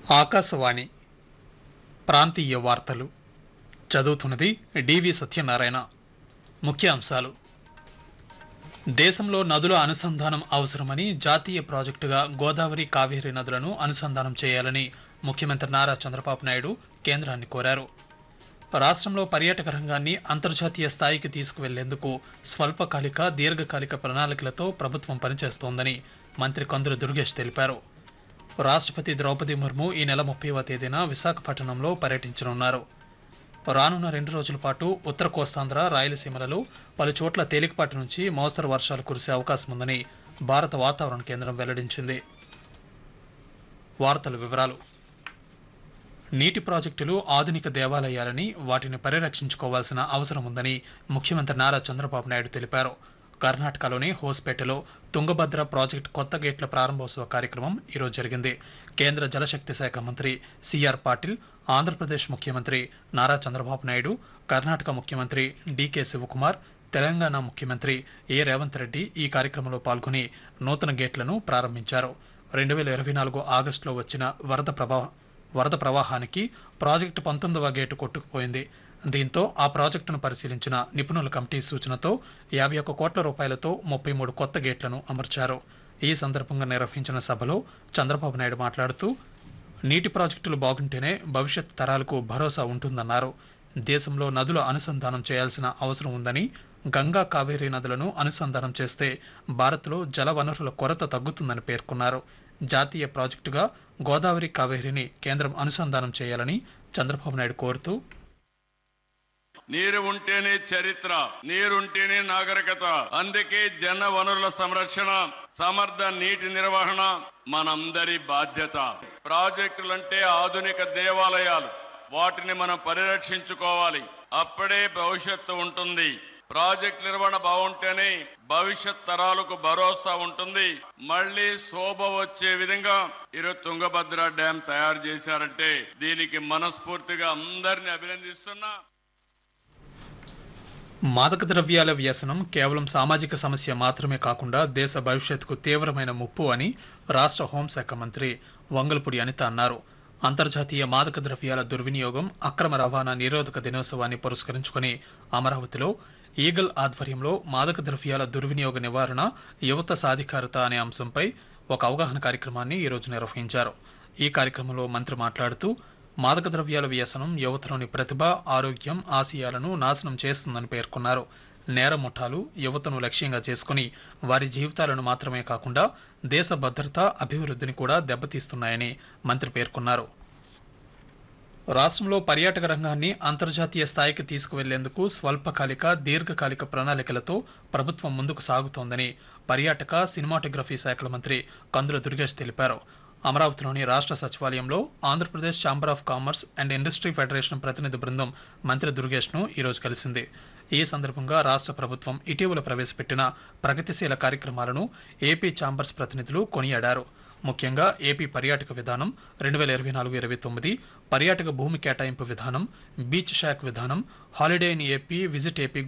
ఆకాశవాణి ప్రాంతీయ వార్తలు చదువుతున్నది డివి సత్యనారాయణ ముఖ్యాంశాలు దేశంలో నదుల అనుసంధానం అవసరమని జాతీయ ప్రాజెక్టుగా గోదావరి కావేరీ నదులను అనుసంధానం చేయాలని ముఖ్యమంత్రి నారా చంద్రబాబు నాయుడు కేంద్రాన్ని కోరారు రాష్ట్రంలో పర్యాటక రంగాన్ని అంతర్జాతీయ స్థాయికి తీసుకువెళ్లేందుకు స్వల్పకాలిక దీర్ఘకాలిక ప్రణాళికలతో ప్రభుత్వం పనిచేస్తోందని మంత్రి కందుల దుర్గేష్ తెలిపారు రాష్ట్రపతి ద్రౌపది ముర్ము ఈ నెల ముప్పైవ తేదీన విశాఖపట్నంలో పర్యటించనున్నారు రానున్న రెండు రోజుల పాటు ఉత్తర కోస్తాంధ్ర రాయలసీమలలో పలు చోట్ల తేలికపాటి నుంచి మోస్తరు వర్షాలు కురిసే అవకాశం ఉందని భారత వాతావరణ కేంద్రం వెల్లడించింది వార్తల వివరాలు నీటి ప్రాజెక్టులు ఆధునిక దేవాలయాలని వాటిని పరిరక్షించుకోవాల్సిన అవసరం ఉందని ముఖ్యమంత్రి నారా చంద్రబాబు నాయుడు తెలిపారు కర్ణాటకలోని హోస్పేటలో తుంగభద్ర ప్రాజెక్టు కొత్త గేట్ల ప్రారంభోత్సవ కార్యక్రమం ఈరోజు జరిగింది కేంద్ర జలశక్తి శాఖ మంత్రి సిఆర్ పాటిల్ ఆంధ్రప్రదేశ్ ముఖ్యమంత్రి నారా చంద్రబాబు నాయుడు కర్ణాటక ముఖ్యమంత్రి డికే శివకుమార్ తెలంగాణ ముఖ్యమంత్రి ఏ రేవంత్ రెడ్డి ఈ కార్యక్రమంలో పాల్గొని నూతన గేట్లను ప్రారంభించారు రెండు వేల ఇరవై నాలుగు ఆగస్టులో వచ్చిన వరద ప్రభావం వరద ప్రవాహానికి ప్రాజెక్టు పంతొమ్మిదవ గేటు కొట్టుకుపోయింది దీంతో ఆ ప్రాజెక్టును పరిశీలించిన నిపుణుల కమిటీ సూచనతో యాభై ఒక్క కోట్ల రూపాయలతో ముప్పై మూడు కొత్త గేట్లను అమర్చారు ఈ సందర్భంగా నిర్వహించిన సభలో చంద్రబాబు నాయుడు మాట్లాడుతూ నీటి ప్రాజెక్టులు బాగుంటేనే భవిష్యత్ తరాలకు భరోసా ఉంటుందన్నారు దేశంలో నదుల అనుసంధానం చేయాల్సిన అవసరం ఉందని గంగా కావేరీ నదులను అనుసంధానం చేస్తే భారత్లో జల వనరుల కొరత తగ్గుతుందని పేర్కొన్నారు జాతీయ ప్రాజెక్టుగా గోదావరి కావేరీని కేంద్రం అనుసంధానం చేయాలని చంద్రబాబు నాయుడు కోరుతూ నీరు ఉంటేనే చరిత్ర నీరుంటేనే నాగరికత అందుకే జన వనరుల సంరక్షణ సమర్థ నీటి నిర్వహణ మనందరి బాధ్యత ప్రాజెక్టులంటే ఆధునిక దేవాలయాలు వాటిని మనం పరిరక్షించుకోవాలి అప్పుడే భవిష్యత్తు ఉంటుంది ప్రాజెక్ట్ నిర్వహణ బాగుంటేనే భవిష్యత్ తరాలకు భరోసా ఉంటుంది మళ్ళీ శోభ వచ్చే విధంగా ఈరోజు తుంగభద్ర డ్యాం తయారు చేశారంటే దీనికి మనస్ఫూర్తిగా అందరిని అభినందిస్తున్నా మాదక ద్రవ్యాల వ్యసనం కేవలం సామాజిక సమస్య మాత్రమే కాకుండా దేశ భవిష్యత్తుకు తీవ్రమైన ముప్పు అని రాష్ట్ర హోంశాఖ మంత్రి వంగల్పూడి అనిత అన్నారు అంతర్జాతీయ మాదక ద్రవ్యాల దుర్వినియోగం అక్రమ రవాణా నిరోధక దినోత్సవాన్ని పురస్కరించుకుని అమరావతిలో ఈగల్ ఆధ్వర్యంలో మాదక ద్రవ్యాల దుర్వినియోగ నివారణ యువత సాధికారత అనే అంశంపై ఒక అవగాహన కార్యక్రమాన్ని ఈరోజు నిర్వహించారు ఈ కార్యక్రమంలో మంత్రి మాట్లాడుతూ మాదక ద్రవ్యాల వ్యసనం యువతలోని ప్రతిభ ఆరోగ్యం ఆశయాలను నాశనం చేస్తుందని పేర్కొన్నారు నేర ముఠాలు యువతను లక్ష్యంగా చేసుకుని వారి జీవితాలను మాత్రమే కాకుండా దేశ భద్రత అభివృద్ధిని కూడా దెబ్బతీస్తున్నాయని మంత్రి పేర్కొన్నారు రాష్ట్రంలో పర్యాటక రంగాన్ని అంతర్జాతీయ స్థాయికి తీసుకువెళ్లేందుకు స్వల్పకాలిక దీర్ఘకాలిక ప్రణాళికలతో ప్రభుత్వం ముందుకు సాగుతోందని పర్యాటక సినిమాటోగ్రఫీ శాఖల మంత్రి కందుల దుర్గేష్ తెలిపారు అమరావతిలోని రాష్ట్ర సచివాలయంలో Andhra Pradesh chamber of commerce and industry federation ప్రతినిధి బృందం మంత్రి దుర్గేష్ ను ఈరోజు కలిసింది ఈ సందర్భంగా రాష్ట్ర ప్రభుత్వం ఇటీవల ప్రవేశపెట్టిన ప్రగతిశీల కార్యక్రమాలను ఏపీ ఛాంబర్స్ ప్రతినిధులు కొనియాడారు ముఖ్యంగా ఏపీ పర్యాటక విధానం రెండు వేల ఇరవై నాలుగు ఇరవై తొమ్మిది పర్యాటక భూమి కేటాయింపు విధానం బీచ్ షాక్ విధానం holiday in AP visit AP